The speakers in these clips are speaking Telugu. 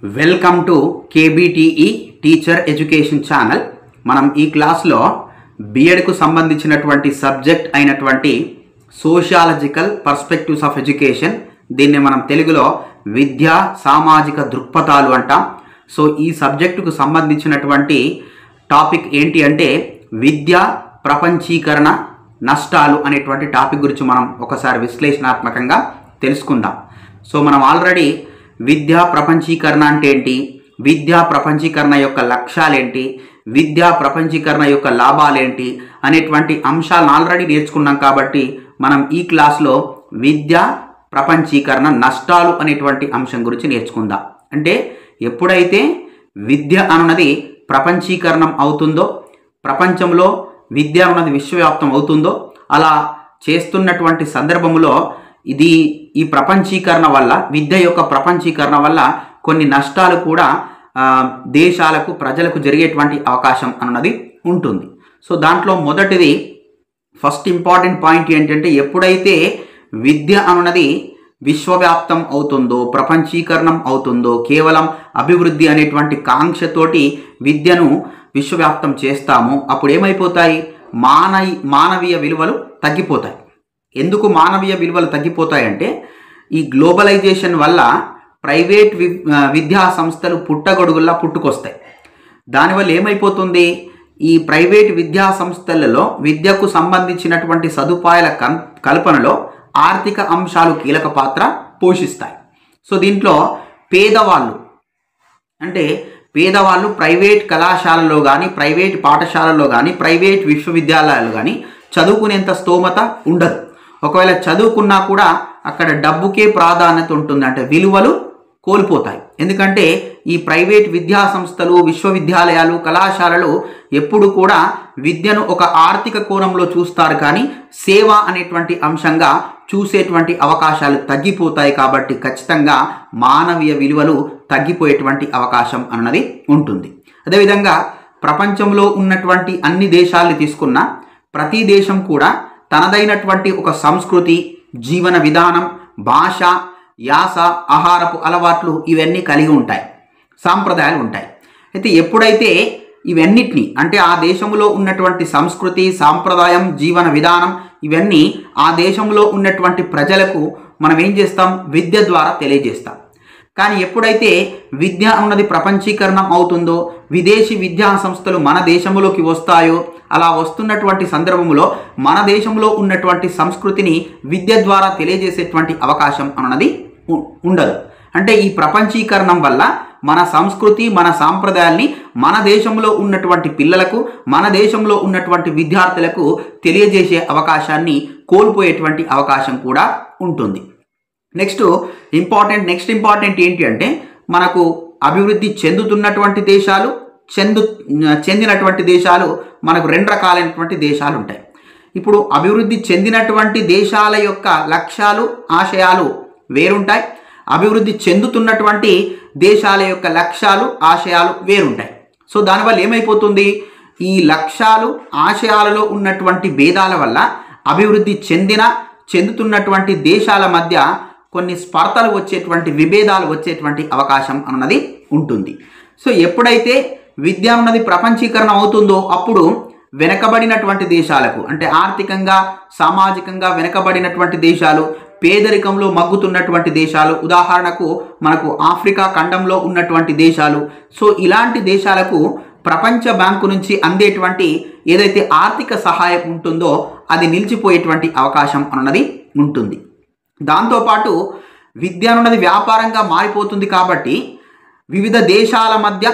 welcome to KBTE teacher education channel మనం ఈ క్లాస్లో బిఎడ్కు సంబంధించినటువంటి సబ్జెక్ట్ అయినటువంటి సోషియాలజికల్ పర్స్పెక్టివ్స్ ఆఫ్ ఎడ్యుకేషన్ దీన్ని మనం తెలుగులో విద్య సామాజిక దృక్పథాలు అంటాం సో ఈ సబ్జెక్టుకు సంబంధించినటువంటి టాపిక్ ఏంటి అంటే విద్య ప్రపంచీకరణ నష్టాలు అనేటువంటి టాపిక్ గురించి మనం ఒకసారి విశ్లేషణాత్మకంగా తెలుసుకుందాం సో మనం ఆల్రెడీ విద్యా ప్రపంచీకరణ అంటే ఏంటి విద్యా ప్రపంచీకరణ యొక్క లక్ష్యాలేంటి విద్యా ప్రపంచీకరణ యొక్క లాభాలేంటి అనేటువంటి అంశాలను ఆల్రెడీ నేర్చుకున్నాం కాబట్టి మనం ఈ క్లాస్లో విద్య ప్రపంచీకరణ నష్టాలు అనేటువంటి అంశం గురించి నేర్చుకుందాం అంటే ఎప్పుడైతే విద్య అన్నది ప్రపంచీకరణం అవుతుందో ప్రపంచంలో విద్య అన్నది విశ్వవ్యాప్తం అవుతుందో అలా చేస్తున్నటువంటి సందర్భంలో ఇది ఈ ప్రపంచీకరణ వల్ల విద్య యొక్క ప్రపంచీకరణ వల్ల కొన్ని నష్టాలు కూడా ఆ, దేశాలకు ప్రజలకు జరిగేటువంటి అవకాశం అన్నది ఉంటుంది సో దాంట్లో మొదటిది ఫస్ట్ ఇంపార్టెంట్ పాయింట్ ఏంటంటే ఎప్పుడైతే విద్య అన్నది విశ్వవ్యాప్తం అవుతుందో ప్రపంచీకరణం అవుతుందో కేవలం అభివృద్ధి అనేటువంటి కాంక్షతోటి విద్యను విశ్వవ్యాప్తం చేస్తామో అప్పుడు ఏమైపోతాయి మానవ మానవీయ విలువలు తగ్గిపోతాయి ఎందుకు మానవీయ విలువలు తగ్గిపోతాయంటే ఈ గ్లోబలైజేషన్ వల్ల ప్రైవేట్ వి ఆ, విద్యా సంస్థలు పుట్టగొడుగుల్లా పుట్టుకొస్తాయి దానివల్ల ఏమైపోతుంది ఈ ప్రైవేట్ విద్యా సంస్థలలో విద్యకు సంబంధించినటువంటి సదుపాయాల కన్ కల్పనలో ఆర్థిక అంశాలు కీలక పాత్ర పోషిస్తాయి సో దీంట్లో పేదవాళ్ళు అంటే పేదవాళ్ళు ప్రైవేట్ కళాశాలలో కానీ ప్రైవేట్ పాఠశాలల్లో కానీ ప్రైవేట్ విశ్వవిద్యాలయాలు కానీ చదువుకునేంత స్తోమత ఉండదు ఒకవేళ చదువుకున్నా కూడా అక్కడ డబ్బుకే ప్రాధాన్యత ఉంటుంది అంటే విలువలు కోల్పోతాయి ఎందుకంటే ఈ ప్రైవేట్ విద్యా సంస్థలు విశ్వవిద్యాలయాలు కళాశాలలు ఎప్పుడు కూడా విద్యను ఒక ఆర్థిక కోణంలో చూస్తారు కానీ సేవ అనేటువంటి అంశంగా చూసేటువంటి అవకాశాలు తగ్గిపోతాయి కాబట్టి ఖచ్చితంగా మానవీయ విలువలు తగ్గిపోయేటువంటి అవకాశం అన్నది ఉంటుంది అదేవిధంగా ప్రపంచంలో ఉన్నటువంటి అన్ని దేశాలు తీసుకున్న ప్రతి దేశం కూడా తనదైనటువంటి ఒక సంస్కృతి జీవన విధానం భాష యాస ఆహారపు అలవాట్లు ఇవన్నీ కలిగి ఉంటాయి సాంప్రదాయాలు ఉంటాయి అయితే ఎప్పుడైతే ఇవన్నిటిని అంటే ఆ దేశంలో ఉన్నటువంటి సంస్కృతి సాంప్రదాయం జీవన విధానం ఇవన్నీ ఆ దేశంలో ఉన్నటువంటి ప్రజలకు మనం ఏం చేస్తాం విద్య ద్వారా తెలియజేస్తాం కానీ ఎప్పుడైతే విద్య అన్నది ప్రపంచీకరణం అవుతుందో విదేశీ విద్యా సంస్థలు మన దేశంలోకి వస్తాయో అలా వస్తున్నటువంటి సందర్భంలో మన దేశంలో ఉన్నటువంటి సంస్కృతిని విద్య ద్వారా తెలియజేసేటువంటి అవకాశం అన్నది ఉ- ఉండదు అంటే ఈ ప్రపంచీకరణం వల్ల మన సంస్కృతి మన సాంప్రదాయాల్ని మన దేశంలో ఉన్నటువంటి పిల్లలకు మన దేశంలో ఉన్నటువంటి విద్యార్థులకు తెలియజేసే అవకాశాన్ని కోల్పోయేటువంటి అవకాశం కూడా ఉంటుంది నెక్స్ట్ ఇంపార్టెంట్ నెక్స్ట్ ఇంపార్టెంట్ ఏంటి అంటే మనకు అభివృద్ధి చెందుతున్నటువంటి దేశాలు చెందు చెందినటువంటి దేశాలు మనకు రెండు రకాలైనటువంటి దేశాలు ఉంటాయి ఇప్పుడు అభివృద్ధి చెందినటువంటి దేశాల యొక్క లక్ష్యాలు ఆశయాలు వేరుంటాయి అభివృద్ధి చెందుతున్నటువంటి దేశాల యొక్క లక్ష్యాలు ఆశయాలు వేరుంటాయి సో దానివల్ల ఏమైపోతుంది ఈ లక్ష్యాలు ఆశయాలలో ఉన్నటువంటి భేదాల వల్ల అభివృద్ధి చెందిన చెందుతున్నటువంటి దేశాల మధ్య కొన్ని స్పర్ధలు వచ్చేటువంటి విభేదాలు వచ్చేటువంటి అవకాశం అన్నది ఉంటుంది సో ఎప్పుడైతే విద్య అన్నది ప్రపంచీకరణ అవుతుందో అప్పుడు వెనకబడినటువంటి దేశాలకు అంటే ఆర్థికంగా సామాజికంగా వెనకబడినటువంటి దేశాలు పేదరికంలో మగ్గుతున్నటువంటి దేశాలు ఉదాహరణకు మనకు ఆఫ్రికా ఖండంలో ఉన్నటువంటి దేశాలు సో ఇలాంటి దేశాలకు ప్రపంచ బ్యాంకు నుంచి అందేటువంటి ఏదైతే ఆర్థిక సహాయం ఉంటుందో అది నిలిచిపోయేటువంటి అవకాశం అన్నది ఉంటుంది దాంతోపాటు విద్య అన్నది వ్యాపారంగా మారిపోతుంది కాబట్టి వివిధ దేశాల మధ్య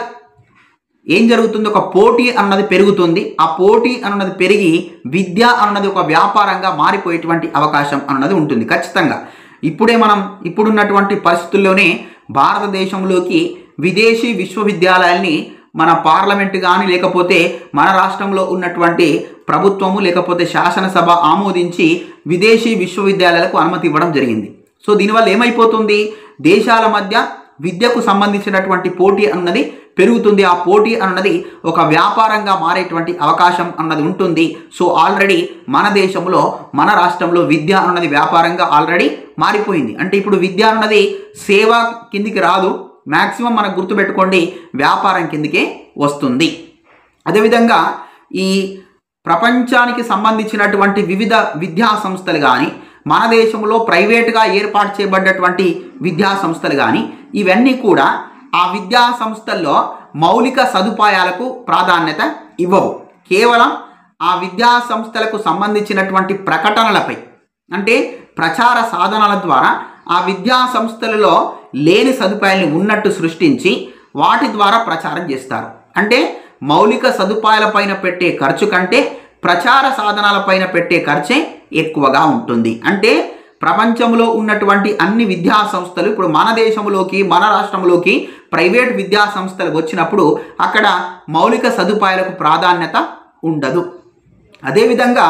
ఏం జరుగుతుంది ఒక పోటీ అన్నది పెరుగుతుంది ఆ పోటీ అన్నది పెరిగి విద్య అన్నది ఒక వ్యాపారంగా మారిపోయేటువంటి అవకాశం అన్నది ఉంటుంది ఖచ్చితంగా ఇప్పుడే మనం ఇప్పుడున్నటువంటి పరిస్థితుల్లోనే భారతదేశంలోకి విదేశీ విశ్వవిద్యాలయాల్ని మన పార్లమెంట్ కానీ లేకపోతే మన రాష్ట్రంలో ఉన్నటువంటి ప్రభుత్వము లేకపోతే శాసనసభ ఆమోదించి విదేశీ విశ్వవిద్యాలయాలకు అనుమతి ఇవ్వడం జరిగింది సో దీనివల్ల ఏమైపోతుంది దేశాల మధ్య విద్యకు సంబంధించినటువంటి పోటీ అన్నది పెరుగుతుంది ఆ పోటీ అన్నది ఒక వ్యాపారంగా మారేటువంటి అవకాశం అన్నది ఉంటుంది సో ఆల్రెడీ మన దేశంలో మన రాష్ట్రంలో విద్య అన్నది వ్యాపారంగా ఆల్రెడీ మారిపోయింది అంటే ఇప్పుడు విద్య అన్నది సేవ కిందికి రాదు మ్యాక్సిమం మనకు గుర్తుపెట్టుకోండి వ్యాపారం కిందకే వస్తుంది అదేవిధంగా ఈ ప్రపంచానికి సంబంధించినటువంటి వివిధ విద్యా సంస్థలు కానీ మన దేశంలో ప్రైవేటుగా ఏర్పాటు చేయబడ్డటువంటి విద్యా సంస్థలు కానీ ఇవన్నీ కూడా ఆ విద్యా సంస్థల్లో మౌలిక సదుపాయాలకు ప్రాధాన్యత ఇవ్వవు కేవలం ఆ విద్యా సంస్థలకు సంబంధించినటువంటి ప్రకటనలపై అంటే ప్రచార సాధనాల ద్వారా ఆ విద్యా సంస్థలలో లేని సదుపాయాలను ఉన్నట్టు సృష్టించి వాటి ద్వారా ప్రచారం చేస్తారు అంటే మౌలిక సదుపాయాలపైన పెట్టే ఖర్చు కంటే ప్రచార సాధనాలపైన పెట్టే ఖర్చే ఎక్కువగా ఉంటుంది అంటే ప్రపంచంలో ఉన్నటువంటి అన్ని విద్యా సంస్థలు ఇప్పుడు మన దేశంలోకి మన రాష్ట్రంలోకి ప్రైవేట్ విద్యా సంస్థలు వచ్చినప్పుడు అక్కడ మౌలిక సదుపాయాలకు ప్రాధాన్యత ఉండదు అదేవిధంగా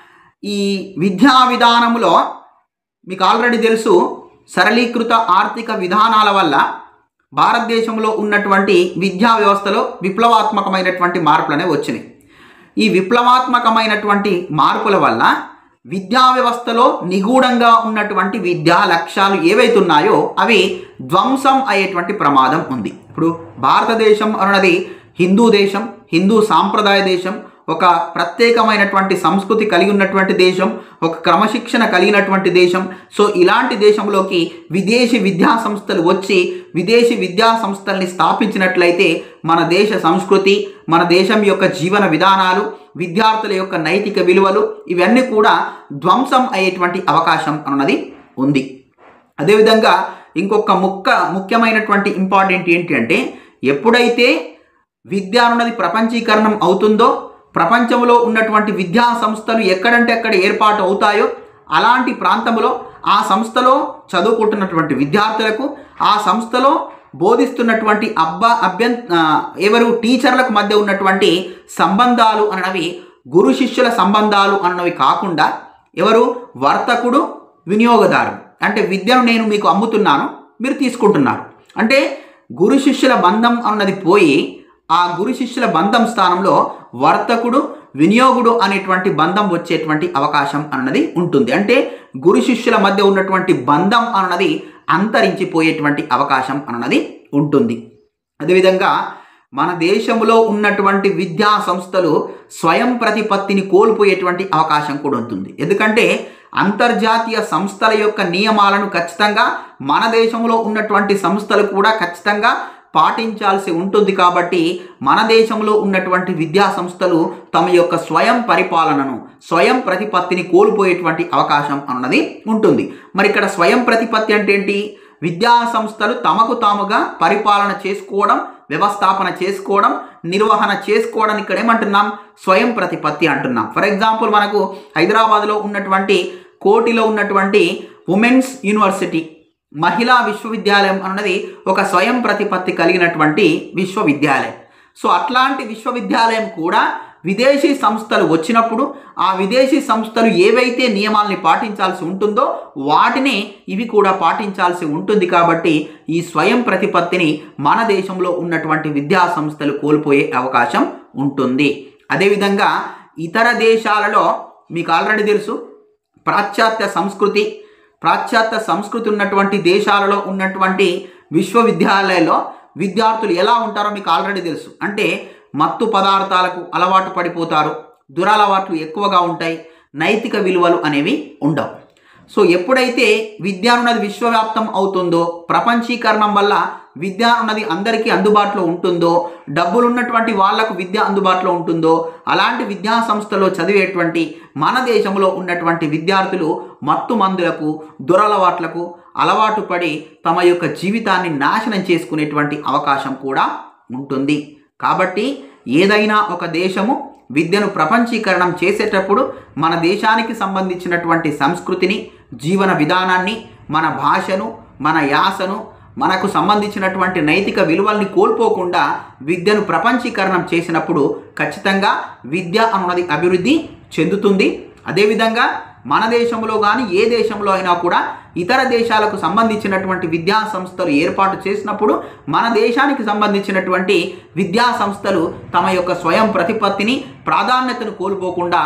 ఈ విద్యా విధానంలో మీకు ఆల్రెడీ తెలుసు సరళీకృత ఆర్థిక విధానాల వల్ల భారతదేశంలో ఉన్నటువంటి విద్యా వ్యవస్థలో విప్లవాత్మకమైనటువంటి మార్పులనే వచ్చినాయి ఈ విప్లవాత్మకమైనటువంటి మార్పుల వల్ల విద్యా వ్యవస్థలో నిగూఢంగా ఉన్నటువంటి విద్యా లక్ష్యాలు ఏవైతే ఉన్నాయో అవి ధ్వంసం అయ్యేటువంటి ప్రమాదం ఉంది ఇప్పుడు భారతదేశం అన్నది హిందూ దేశం హిందూ సాంప్రదాయ దేశం ఒక ప్రత్యేకమైనటువంటి సంస్కృతి కలిగి ఉన్నటువంటి దేశం ఒక క్రమశిక్షణ కలిగినటువంటి దేశం సో ఇలాంటి దేశంలోకి విదేశీ విద్యా సంస్థలు వచ్చి విదేశీ విద్యా సంస్థల్ని స్థాపించినట్లయితే మన దేశ సంస్కృతి మన దేశం యొక్క జీవన విధానాలు విద్యార్థుల యొక్క నైతిక విలువలు ఇవన్నీ కూడా ధ్వంసం అయ్యేటువంటి అవకాశం అన్నది ఉంది అదేవిధంగా ఇంకొక ముక్క ముఖ్యమైనటువంటి ఇంపార్టెంట్ ఏంటి అంటే ఎప్పుడైతే విద్య అన్నది ప్రపంచీకరణం అవుతుందో ప్రపంచంలో ఉన్నటువంటి విద్యా సంస్థలు ఎక్కడంటే అక్కడ ఏర్పాటు అవుతాయో అలాంటి ప్రాంతంలో ఆ సంస్థలో చదువుకుంటున్నటువంటి విద్యార్థులకు ఆ సంస్థలో బోధిస్తున్నటువంటి అబ్బా అభ్యం ఆ, ఎవరు టీచర్లకు మధ్య ఉన్నటువంటి సంబంధాలు అన్నవి గురు శిష్యుల సంబంధాలు అన్నవి కాకుండా ఎవరు వర్తకుడు వినియోగదారు అంటే విద్యను నేను మీకు అమ్ముతున్నాను మీరు తీసుకుంటున్నారు అంటే గురు శిష్యుల బంధం అన్నది పోయి ఆ గురు శిష్యుల బంధం స్థానంలో వర్తకుడు వినియోగుడు అనేటువంటి బంధం వచ్చేటువంటి అవకాశం అన్నది ఉంటుంది అంటే గురు శిష్యుల మధ్య ఉన్నటువంటి బంధం అన్నది అంతరించిపోయేటువంటి అవకాశం అన్నది ఉంటుంది అదేవిధంగా మన దేశంలో ఉన్నటువంటి విద్యా సంస్థలు స్వయం ప్రతిపత్తిని కోల్పోయేటువంటి అవకాశం కూడా ఉంటుంది ఎందుకంటే అంతర్జాతీయ సంస్థల యొక్క నియమాలను ఖచ్చితంగా మన దేశంలో ఉన్నటువంటి సంస్థలు కూడా ఖచ్చితంగా పాటించాల్సి ఉంటుంది కాబట్టి మన దేశంలో ఉన్నటువంటి విద్యా సంస్థలు తమ యొక్క స్వయం పరిపాలనను స్వయం ప్రతిపత్తిని కోల్పోయేటువంటి అవకాశం అన్నది ఉంటుంది మరి ఇక్కడ స్వయం ప్రతిపత్తి అంటే ఏంటి విద్యా సంస్థలు తమకు తాముగా పరిపాలన చేసుకోవడం వ్యవస్థాపన చేసుకోవడం నిర్వహణ చేసుకోవడం ఇక్కడ ఏమంటున్నాం స్వయం ప్రతిపత్తి అంటున్నాం ఫర్ ఎగ్జాంపుల్ మనకు హైదరాబాద్లో ఉన్నటువంటి కోటిలో ఉన్నటువంటి ఉమెన్స్ యూనివర్సిటీ మహిళా విశ్వవిద్యాలయం అన్నది ఒక స్వయం ప్రతిపత్తి కలిగినటువంటి విశ్వవిద్యాలయం సో అట్లాంటి విశ్వవిద్యాలయం కూడా విదేశీ సంస్థలు వచ్చినప్పుడు ఆ విదేశీ సంస్థలు ఏవైతే నియమాల్ని పాటించాల్సి ఉంటుందో వాటిని ఇవి కూడా పాటించాల్సి ఉంటుంది కాబట్టి ఈ స్వయం ప్రతిపత్తిని మన దేశంలో ఉన్నటువంటి విద్యా సంస్థలు కోల్పోయే అవకాశం ఉంటుంది అదేవిధంగా ఇతర దేశాలలో మీకు ఆల్రెడీ తెలుసు పాశ్చాత్య సంస్కృతి పాశ్చాత్య సంస్కృతి ఉన్నటువంటి దేశాలలో ఉన్నటువంటి విశ్వవిద్యాలయాల్లో విద్యార్థులు ఎలా ఉంటారో మీకు ఆల్రెడీ తెలుసు అంటే మత్తు పదార్థాలకు అలవాటు పడిపోతారు దురలవాట్లు ఎక్కువగా ఉంటాయి నైతిక విలువలు అనేవి ఉండవు సో ఎప్పుడైతే విద్య అన్నది విశ్వవ్యాప్తం అవుతుందో ప్రపంచీకరణం వల్ల విద్య అన్నది అందరికీ అందుబాటులో ఉంటుందో డబ్బులు ఉన్నటువంటి వాళ్లకు విద్య అందుబాటులో ఉంటుందో అలాంటి విద్యా సంస్థలో చదివేటువంటి మన దేశంలో ఉన్నటువంటి విద్యార్థులు మత్తు మందులకు దురలవాట్లకు అలవాటు పడి తమ యొక్క జీవితాన్ని నాశనం చేసుకునేటువంటి అవకాశం కూడా ఉంటుంది కాబట్టి ఏదైనా ఒక దేశము విద్యను ప్రపంచీకరణం చేసేటప్పుడు మన దేశానికి సంబంధించినటువంటి సంస్కృతిని జీవన విధానాన్ని మన భాషను మన యాసను మనకు సంబంధించినటువంటి నైతిక విలువల్ని కోల్పోకుండా విద్యను ప్రపంచీకరణం చేసినప్పుడు ఖచ్చితంగా విద్య అన్నది అభివృద్ధి చెందుతుంది అదేవిధంగా మన దేశంలో కానీ ఏ దేశంలో అయినా కూడా ఇతర దేశాలకు సంబంధించినటువంటి విద్యా సంస్థలు ఏర్పాటు చేసినప్పుడు మన దేశానికి సంబంధించినటువంటి విద్యా సంస్థలు తమ యొక్క స్వయం ప్రతిపత్తిని ప్రాధాన్యతను కోల్పోకుండా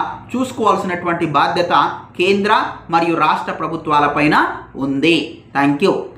చూసుకోవాల్సినటువంటి బాధ్యత కేంద్ర మరియు రాష్ట్ర ప్రభుత్వాలపైన ఉంది థ్యాంక్ యూ